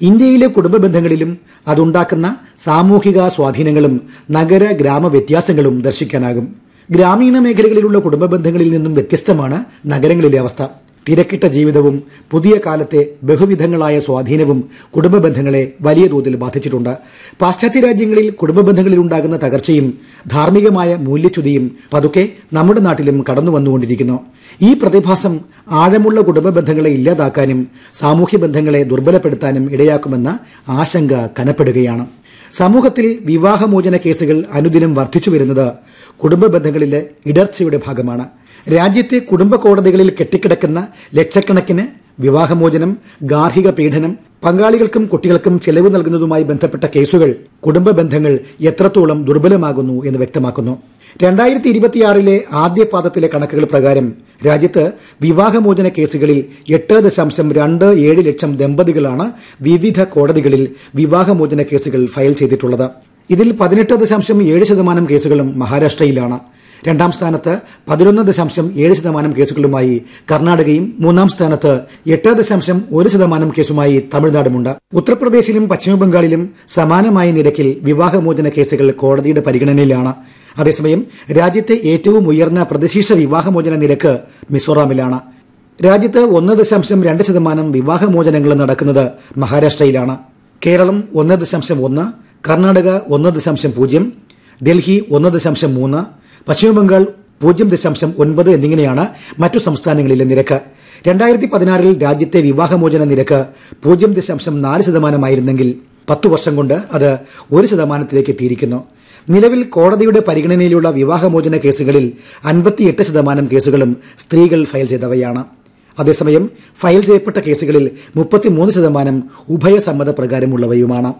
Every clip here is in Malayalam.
ഇന്ത്യയിലെ കുടുംബ ബന്ധങ്ങളിലും അതുണ്ടാക്കുന്ന സാമൂഹിക സ്വാധീനങ്ങളും നഗര ഗ്രാമ വ്യത്യാസങ്ങളും ദർശിക്കാനാകും ഗ്രാമീണ മേഖലകളിലുള്ള കുടുംബ ബന്ധങ്ങളിൽ നിന്നും വ്യത്യസ്തമാണ് നഗരങ്ങളിലെ അവസ്ഥ തിരക്കിട്ട ജീവിതവും പുതിയ കാലത്തെ ബഹുവിധങ്ങളായ സ്വാധീനവും കുടുംബ ബന്ധങ്ങളെ വലിയ തോതിൽ ബാധിച്ചിട്ടുണ്ട് പാശ്ചാത്യ രാജ്യങ്ങളിൽ കുടുംബ ബന്ധങ്ങളിൽ ഉണ്ടാകുന്ന തകർച്ചയും ധാർമ്മികമായ മൂല്യച്യുതിയും പതുക്കെ നമ്മുടെ നാട്ടിലും കടന്നു വന്നുകൊണ്ടിരിക്കുന്നു ഈ പ്രതിഭാസം ആഴമുള്ള കുടുംബ ബന്ധങ്ങളെ ഇല്ലാതാക്കാനും സാമൂഹ്യ ബന്ധങ്ങളെ ദുർബലപ്പെടുത്താനും ഇടയാക്കുമെന്ന ആശങ്ക കനപ്പെടുകയാണ് സമൂഹത്തിൽ വിവാഹമോചന കേസുകൾ അനുദിനം വർദ്ധിച്ചു വരുന്നത് കുടുംബ ബന്ധങ്ങളിലെ ഇടർച്ചയുടെ ഭാഗമാണ് രാജ്യത്തെ കുടുംബ കോടതികളിൽ കെട്ടിക്കിടക്കുന്ന ലക്ഷക്കണക്കിന് വിവാഹമോചനം ഗാർഹിക പീഡനം പങ്കാളികൾക്കും കുട്ടികൾക്കും ചെലവ് നൽകുന്നതുമായി ബന്ധപ്പെട്ട കേസുകൾ കുടുംബ ബന്ധങ്ങൾ എത്രത്തോളം ദുർബലമാകുന്നു എന്ന് വ്യക്തമാക്കുന്നു രണ്ടായിരത്തി ഇരുപത്തിയാറിലെ ആദ്യ പാദത്തിലെ കണക്കുകൾ പ്രകാരം രാജ്യത്ത് വിവാഹമോചന കേസുകളിൽ എട്ട് ദശാംശം രണ്ട് ഏഴ് ലക്ഷം ദമ്പതികളാണ് വിവിധ കോടതികളിൽ വിവാഹമോചന കേസുകൾ ഫയൽ ചെയ്തിട്ടുള്ളത് ഇതിൽ പതിനെട്ട് ദശാംശം ഏഴ് ശതമാനം കേസുകളും മഹാരാഷ്ട്രയിലാണ് രണ്ടാം സ്ഥാനത്ത് പതിനൊന്ന് ദശാംശം ഏഴ് ശതമാനം കേസുകളുമായി കർണാടകയും മൂന്നാം സ്ഥാനത്ത് എട്ട് ദശാംശം ഒരു ശതമാനം കേസുമായി തമിഴ്നാടുമുണ്ട് ഉത്തർപ്രദേശിലും പശ്ചിമബംഗാളിലും സമാനമായ നിരക്കിൽ വിവാഹമോചന കേസുകൾ കോടതിയുടെ പരിഗണനയിലാണ് അതേസമയം രാജ്യത്തെ ഏറ്റവും ഉയർന്ന പ്രതിശീർഷ വിവാഹമോചന നിരക്ക് മിസോറാമിലാണ് രാജ്യത്ത് ഒന്ന് ദശാംശം രണ്ട് ശതമാനം വിവാഹമോചനങ്ങൾ നടക്കുന്നത് മഹാരാഷ്ട്രയിലാണ് കേരളം ഒന്ന് ദശാംശം ഒന്ന് കർണാടക ഒന്ന് ദശാംശം പൂജ്യം ഡൽഹി ഒന്ന് ദശാംശം മൂന്ന് പശ്ചിമബംഗാൾ പൂജ്യം ദശാംശം ഒൻപത് എന്നിങ്ങനെയാണ് മറ്റു സംസ്ഥാനങ്ങളിലെ നിരക്ക് രണ്ടായിരത്തി പതിനാറിൽ രാജ്യത്തെ വിവാഹമോചന നിരക്ക് പൂജ്യം ദശാംശം നാല് ശതമാനമായിരുന്നെങ്കിൽ പത്തു വർഷം കൊണ്ട് അത് ഒരു ശതമാനത്തിലേക്ക് എത്തിയിരിക്കുന്നു നിലവിൽ കോടതിയുടെ പരിഗണനയിലുള്ള വിവാഹമോചന കേസുകളിൽ അൻപത്തിയെട്ട് ശതമാനം കേസുകളും സ്ത്രീകൾ ഫയൽ ചെയ്തവയാണ് അതേസമയം ഫയൽ ചെയ്യപ്പെട്ട കേസുകളിൽ മുപ്പത്തിമൂന്ന് ശതമാനം ഉഭയസമ്മത പ്രകാരമുള്ളവയുമാണ്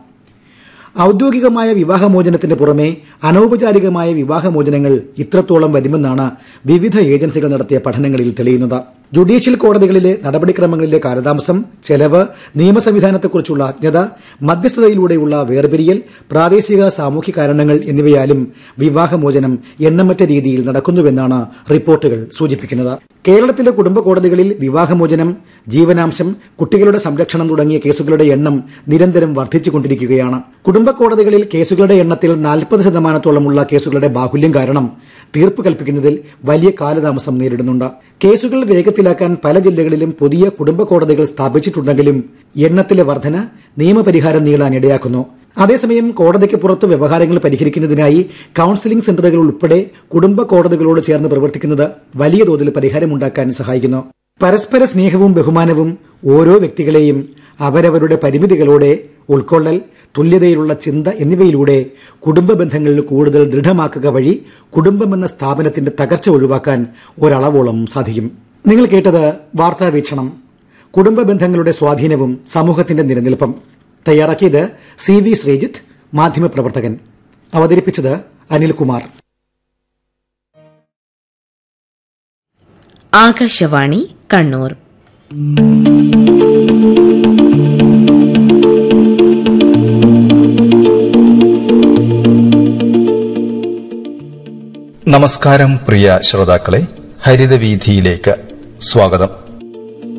ഔദ്യോഗികമായ വിവാഹമോചനത്തിന് പുറമെ അനൌപചാരികമായ വിവാഹമോചനങ്ങൾ ഇത്രത്തോളം വരുമെന്നാണ് വിവിധ ഏജൻസികൾ നടത്തിയ പഠനങ്ങളിൽ തെളിയുന്നത് ജുഡീഷ്യൽ കോടതികളിലെ നടപടിക്രമങ്ങളിലെ കാലതാമസം ചെലവ് നിയമ സംവിധാനത്തെക്കുറിച്ചുള്ള അജ്ഞത മധ്യസ്ഥതയിലൂടെയുള്ള വേർപിരിയൽ പ്രാദേശിക സാമൂഹ്യ കാരണങ്ങൾ എന്നിവയാലും വിവാഹമോചനം എണ്ണമറ്റ രീതിയിൽ നടക്കുന്നുവെന്നാണ് റിപ്പോർട്ടുകൾ സൂചിപ്പിക്കുന്നത് കേരളത്തിലെ കുടുംബ കോടതികളിൽ വിവാഹമോചനം ജീവനാംശം കുട്ടികളുടെ സംരക്ഷണം തുടങ്ങിയ കേസുകളുടെ എണ്ണം നിരന്തരം വർദ്ധിച്ചുകൊണ്ടിരിക്കുകയാണ് കുടുംബ കോടതികളിൽ കേസുകളുടെ എണ്ണത്തിൽ നാൽപ്പത് ശതമാനത്തോളമുള്ള കേസുകളുടെ ബാഹുല്യം കാരണം തീർപ്പ് കൽപ്പിക്കുന്നതിൽ വലിയ കാലതാമസം നേരിടുന്നുണ്ട് കേസുകൾ വേഗത്തിലാക്കാൻ പല ജില്ലകളിലും പുതിയ കുടുംബ കോടതികൾ സ്ഥാപിച്ചിട്ടുണ്ടെങ്കിലും എണ്ണത്തിലെ വർധന നിയമപരിഹാരം നീളാൻ ഇടയാക്കുന്നു അതേസമയം കോടതിക്ക് പുറത്ത് വ്യവഹാരങ്ങൾ പരിഹരിക്കുന്നതിനായി കൌൺസിലിംഗ് സെന്ററുകൾ ഉൾപ്പെടെ കുടുംബ കോടതികളോട് ചേർന്ന് പ്രവർത്തിക്കുന്നത് വലിയ തോതിൽ പരിഹാരമുണ്ടാക്കാൻ സഹായിക്കുന്നു പരസ്പര സ്നേഹവും ബഹുമാനവും ഓരോ വ്യക്തികളെയും അവരവരുടെ പരിമിതികളോടെ ഉൾക്കൊള്ളൽ തുല്യതയിലുള്ള ചിന്ത എന്നിവയിലൂടെ കുടുംബ ബന്ധങ്ങൾ കൂടുതൽ ദൃഢമാക്കുക വഴി കുടുംബമെന്ന സ്ഥാപനത്തിന്റെ തകർച്ച ഒഴിവാക്കാൻ ഒരളവോളം സാധിക്കും നിങ്ങൾ കേട്ടത് വാർത്താ വീക്ഷണം കുടുംബ ബന്ധങ്ങളുടെ സ്വാധീനവും സമൂഹത്തിന്റെ നിലനിൽപ്പും തയ്യാറാക്കിയത് സി വി ശ്രീജിത്ത് മാധ്യമപ്രവർത്തകൻ അവതരിപ്പിച്ചത് അനിൽകുമാർ ആകാശവാണി കണ്ണൂർ നമസ്കാരം പ്രിയ ശ്രോതാക്കളെ ഹരിതവീഥിയിലേക്ക് സ്വാഗതം